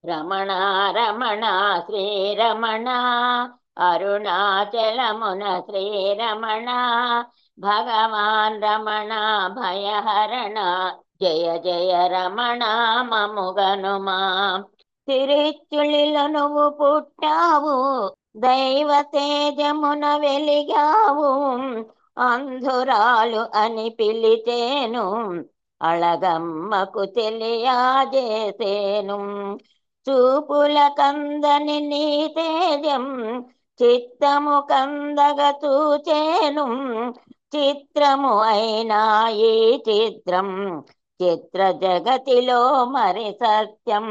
రమణ రమణ శ్రీరమణ అరుణాచలమున శ్రీరమణ భగవాన్ రమణ భయహరణ జయ జయ రమణ మముగనుమా తిరుచులిలో నువ్వు పుట్టావు దైవ తేజమున వెలిగావు అంధురాలు అని పిలిచేను అళగమ్మకు తెలియజేసేను చూపుల కందని నీ తేజం చిత్తము కందగ చూచేను చిత్రము అయినా ఈ చిత్రం చిత్ర జగతిలో మరి సత్యం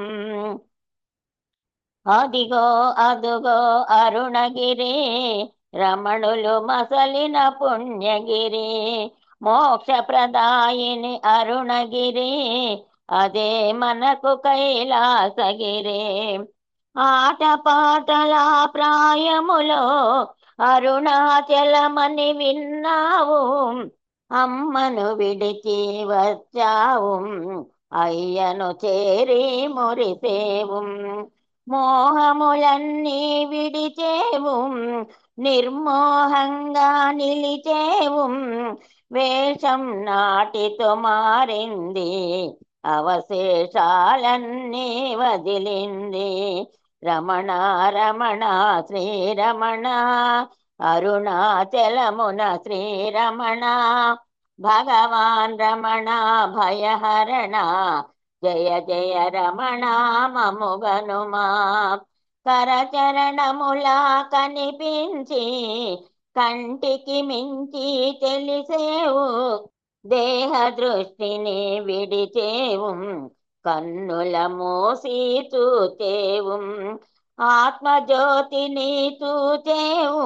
అదిగో అదుగో అరుణగిరి రమణులు మసలిన పుణ్యగిరి మోక్ష ప్రదాయిని అరుణగిరి అదే మనకు కైలాసగిరి ఆట పాటల ప్రాయములో అరుణాచలమని విన్నావు అమ్మను విడిచి వచ్చావు అయ్యను చేరి మురిసేవు మోహములన్నీ విడిచేవు నిర్మోహంగా నిలిచేవు వేషం నాటితో మారింది అవశేషాలన్నీ వదిలింది రమణ రమణ శ్రీరమణ అరుణాచలమున శ్రీరమణ భగవాన్ రమణ భయహరణ జయ జయ రమణ మముగనుమా కరచరణములా కనిపించి కంటికి మించి తెలిసేవు దేహ దృష్టిని విడిచేవు కన్నుల మోసి చూచేవు ఆత్మజ్యోతిని చూచేవు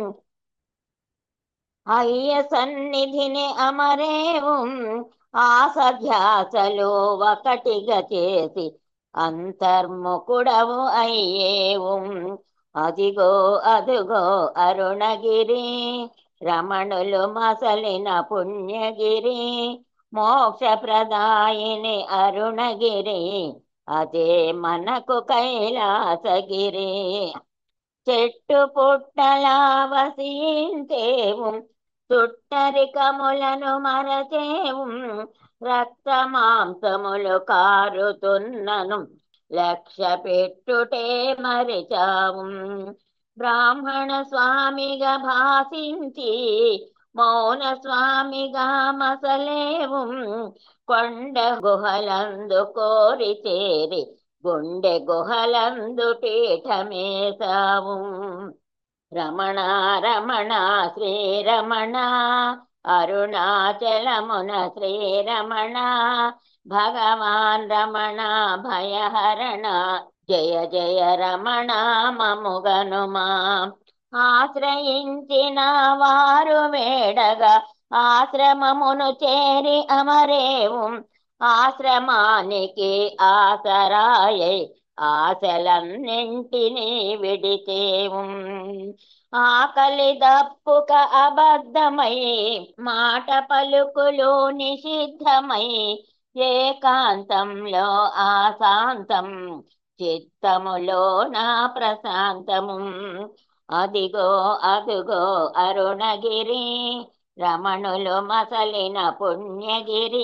అయ్య సన్నిధిని అమరేవు ఆసధ్యాసలు ఒకటిగా చేసి అంతర్ముకుడవు అయ్యేవు అదిగో అదుగో అరుణగిరి రమణులు మసలిన పుణ్యగిరి మోక్ష ప్రదాయిని అరుణగిరి అదే మనకు కైలాసగిరి చెట్టు పుట్టలా వసించేవు చుట్టరికములను మరచేవు రక్త మాంసములు కారుతున్నను లక్ష్య పెట్టుటే మరిచావు బ్రాహ్మణ స్వామిగా భాషించి మౌన స్వామిగా మసలేవు కొండ గుహలందు కోరి చేరి గుండె గుహలందు పీఠమేశావు రమణ రమణ శ్రీరమణ అరుణాచలమున శ్రీరమణ భగవాన్ రమణ భయహరణ జయ జయ రమణ మముగనుమా ఆశ్రయించిన వారు వేడగా ఆశ్రమమును చేరి అమరేవు ఆశ్రమానికి ఆసరాయై ఆశలన్నింటినీ విడిచేవు ఆకలి దప్పుక అబద్ధమై మాట పలుకులు నిషిద్ధమై ఏకాంతంలో ఆశాంతం చిత్తములో నా ప్రశాంతము అదిగో అదుగో అరుణగిరి రమణులు మసలిన పుణ్యగిరి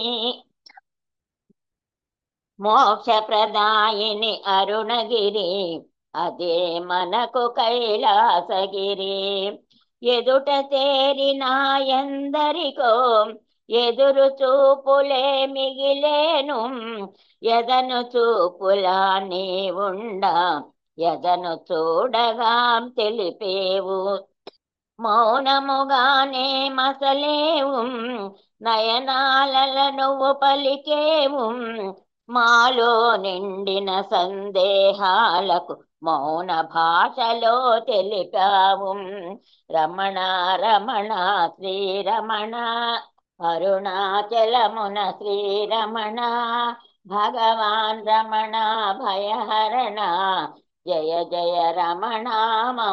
మోక్ష ప్రదాయిని అరుణగిరి అదే మనకు కైలాసగిరి ఎదుట చేరిన ఎందరికో ఎదురు చూపులే మిగిలేను ఎదను చూపులా నీ ఉండ ఎదను చూడగా తెలిపేవు మౌనముగానే మసలేవు నయనాలల నువ్వు పలికేవు మాలో నిండిన సందేహాలకు మౌన భాషలో తెలిపావు రమణ రమణ శ్రీరమణ అరుణాచలమున శ్రీరమణ భగవాన్ రమణ భయహరణ జయ జయ రమణ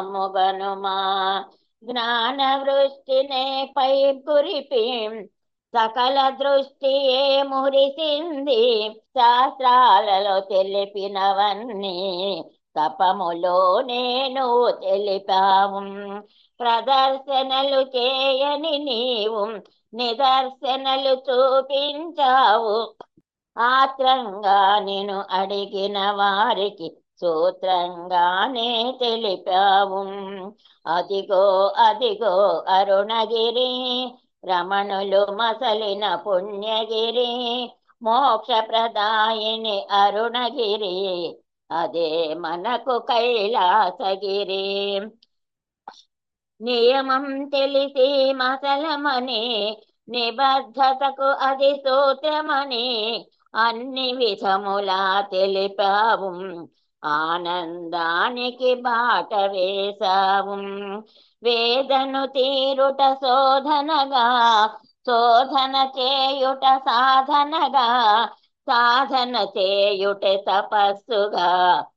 మమ్ముగనుమా జ్ఞాన వృష్టినే పై కురిపి సకల దృష్టియే మురిసింది శాస్త్రాలలో తెలిపినవన్నీ తపములో నేను తెలిపావు ప్రదర్శనలు చేయని నీవు నిదర్శనలు చూపించావు ఆత్రంగా నేను అడిగిన వారికి సూత్రంగానే తెలిపావు అదిగో అదిగో అరుణగిరి రమణులు మసలిన పుణ్యగిరి మోక్ష ప్రదాయిని అరుణగిరి అదే మనకు కైలాసగిరి నియమం తెలిసి మసలమని నిబద్ధతకు అది సూత్రమని అన్ని విధములా తెలిపావు ఆనందానికి బాట వేశావు వేదను తీరుట శోధనగా శోధన చేయుట సాధనగా సాధన చేయుట తపస్సుగా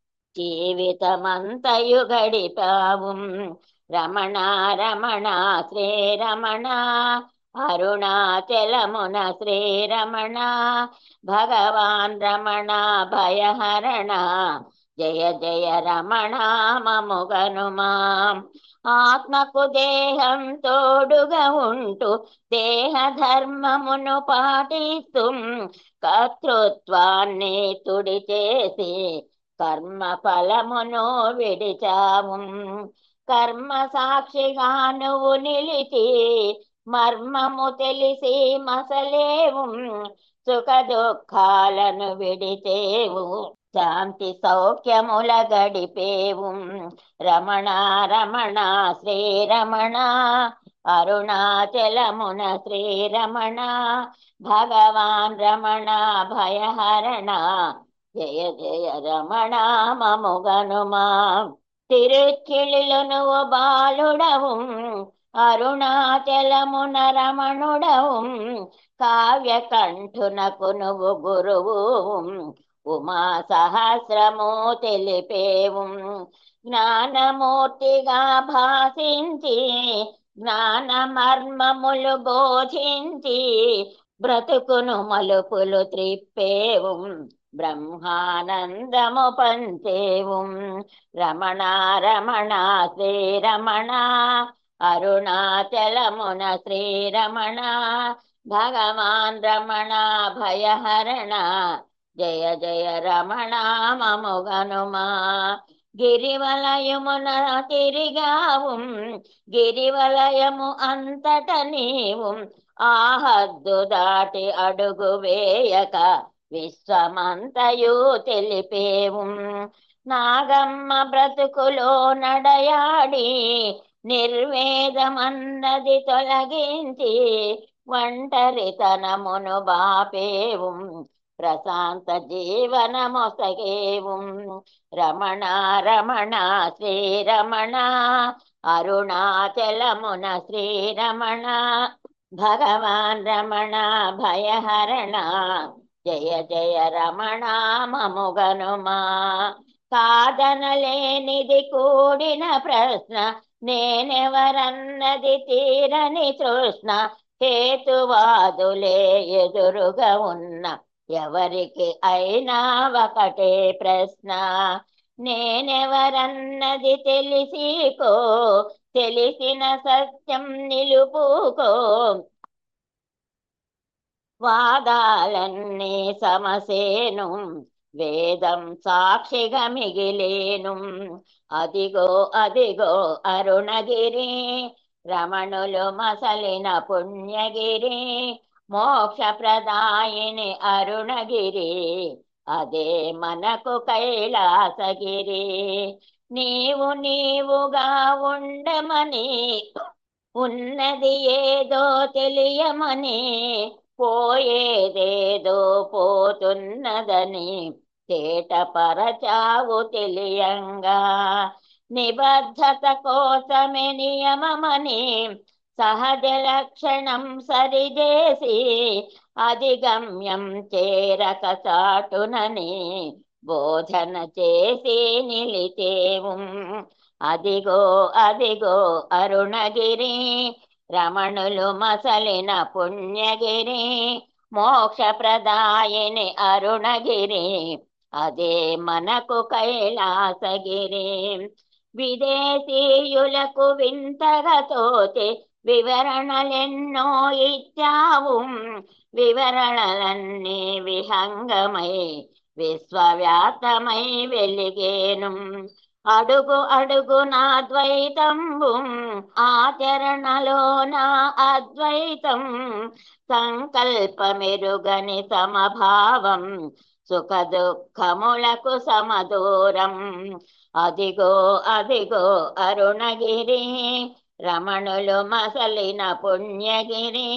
జీవితమంతయు గడిపావు రమణ రమణ శ్రీరమణ అరుణాచలమున శ్రీరమణ భగవాన్ రమణ భయహరణ జయ జయ రమణ మముగనుమా ఆత్మకు దేహం తోడుగా ఉంటూ దేహ ధర్మమును పాటిస్తూ కర్తృత్వాన్ని తుడి చేసి కర్మ ఫలమును విడిచావు కర్మ సాక్షిగా నువ్వు నిలిచి మర్మము తెలిసి మసలేవు సుఖ దుఃఖాలను విడిచేవు శాంతి సౌఖ్యముల గడిపేవు రమణ రమణ శ్రీరమణ అరుణాచలమున శ్రీరమణ భగవాన్ రమణ భయహరణ జయ జయ రమణ మముగనుమా తిరుచిలిలో నువ్వు బాలుడవు అరుణాచలమున రమణుడవు కావ్య కంఠునకు నువ్వు గురువు ఉమా సహస్రము తెలిపేవు జ్ఞానమూర్తిగా భాషించి జ్ఞాన మర్మములు బోధించి బ్రతుకును మలుపులు త్రిప్పేవు బ్రహ్మానందము పంచేవు రమణ రమణ శ్రీరమణ అరుణాచలమున శ్రీరమణ భగవాన్ రమణ భయహరణ జయ జయ రమణ మముగనుమా గిరివలయమున తిరిగావు గిరివలయము అంతట నీవు ఆహద్దు దాటి అడుగు వేయక విశ్వమంతయు తెలిపేవు నాగమ్మ బ్రతుకులో నడయాడి నిర్వేదమన్నది తొలగించి ఒంటరితనమును బాపేవు ప్రశాంత జీవనమొసగేవు రమణ రమణ శ్రీరమణ అరుణాచలమున శ్రీరమణ భగవాన్ రమణ భయహరణ జయ జయ రమణ మముగనుమా కాదనలేనిది కూడిన ప్రశ్న నేనెవరన్నది తీరని తృష్ణ హేతువాదులే ఎదురుగా ఉన్న ఎవరికి అయినా ఒకటే ప్రశ్న నేనెవరన్నది తెలిసికో తెలిసిన సత్యం నిలుపుకో వాదాలన్నీ సమసేను వేదం సాక్షిగా మిగిలేను అదిగో అదిగో అరుణగిరి రమణులు మసలిన పుణ్యగిరి మోక్ష ప్రదాయిని అరుణగిరి అదే మనకు కైలాసగిరి నీవు నీవుగా ఉండమని ఉన్నది ఏదో తెలియమని పోయేదేదో పోతున్నదని తేటపరచావు తెలియంగా నిబద్ధత కోసమే నియమమని సహజ లక్షణం సరిచేసి అది గమ్యం చేరక చాటునని బోధన చేసి నిలిచేవు అదిగో అదిగో అరుణగిరి రమణులు మసలిన పుణ్యగిరి మోక్షప్రదాయిని అరుణగిరి అదే మనకు కైలాసగిరి విదేశీయులకు వింతగా తోచి వివరణలెన్నో ఇచ్చావు వివరణలన్నీ విహంగమై విశ్వవ్యాప్తమై వెలిగేను అడుగు అడుగు నా ద్వైతంబు ఆచరణలో నా అద్వైతం సంకల్పమెరుగని సమభావం సుఖ దుఃఖములకు సమదూరం అదిగో అదిగో అరుణగిరి రమణులు మసలిన పుణ్యగిరి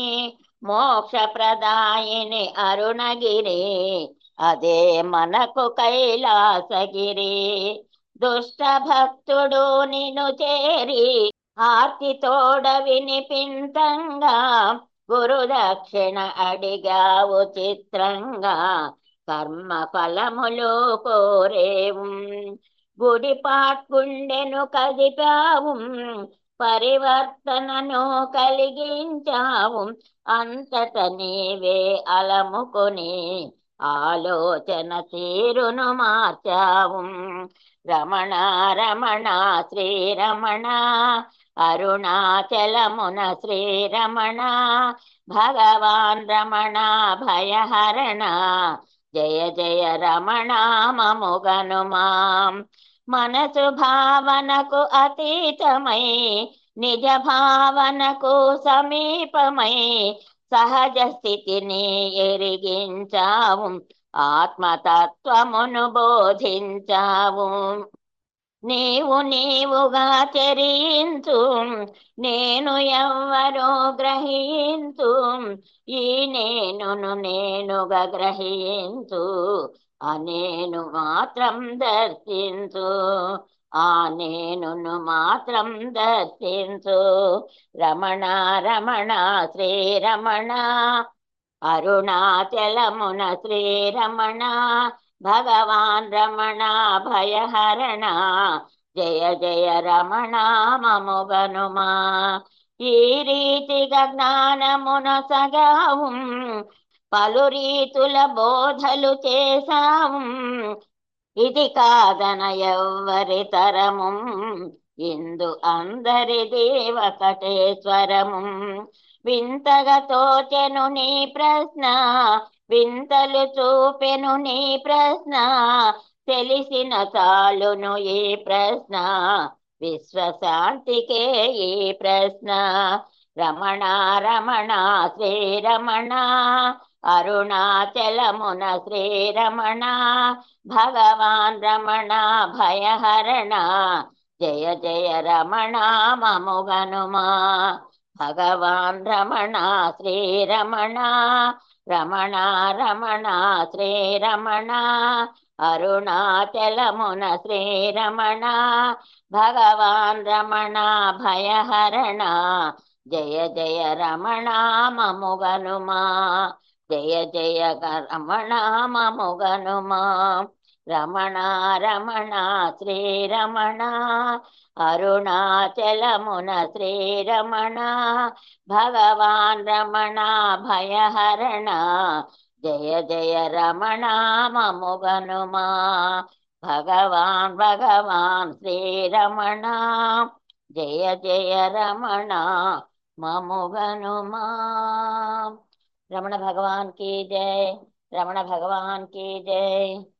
మోక్షప్రదాయిని అరుణగిరి అదే మనకు కైలాసగిరి దుష్ట భక్తుడు నిన్ను చేరి ఆర్తితోడ వినిపింతంగా గురు దక్షిణ అడిగావు చిత్రంగా కర్మ ఫలములు కోరేవు గుడి పాట్గుండెను కదిపావు పరివర్తనను కలిగించావు అంతట నీవే అలముకొని ఆలోచన తీరును మార్చావు రమణ రమణ శ్రీరమణ అరుణాచలమున శ్రీరమణ భగవాన్ రమణ భయహరణ జయ జయ రమణ మముగనుమా మనసు భావనకు అతీతమై నిజ భావనకు సమీపమై సహజ స్థితిని ఎరిగించావు ఆత్మతత్వమును బోధించావు నీవు నీవుగా చరించు నేను ఎవ్వరో గ్రహించు ఈ నేనును నేనుగా గ్రహించు ఆ నేను మాత్రం దర్శించు ఆ నేనును మాత్రం దర్శించు రమణ రమణ శ్రీరమణ అరుణాచలమున శ్రీరమణ భగవాన్ రమణ భయహరణ జయ జయ రమణ మముగనుమా ఈ రీతిగా జ్ఞానమున సగావు పలు రీతుల బోధలు చేశావు ఇది కాదన ఎవ్వరి తరము ఇందు అందరి దేవకటేశ్వరము వింతగా తోచెను నీ ప్రశ్న వింతలు చూపెను నీ ప్రశ్న తెలిసిన చాలును ఈ ప్రశ్న విశ్వశాంతికే ఈ ప్రశ్న రమణ రమణ శ్రీరమణ అరుణాచలమున శ్రీరమణ భగవాన్ రమణ భయహరణ జయ జయ రమణ మముగనుమా భగవాన్ రమణ శ్రీరమణ రమణ రమణ శ్రీరమణ అరుణాచలమున శ్రీరమణ భగవాన్ రమణ భయహరణ జయ జయ రమణ మముగనుమా జయ జయ రమణ మముగనుమా రమణ రమణ శ్రీరమణ అరుణాచలమున శ్రీరమణ భగవాన్ రమణ భయహరణ జయ జయ రమణ మముగనుమా భగవాన్ భగవాన్ శ్రీరమణ జయ జయ రమణ మముగనుమా రమణ భగవాన్ की जय रमण भगवान की जय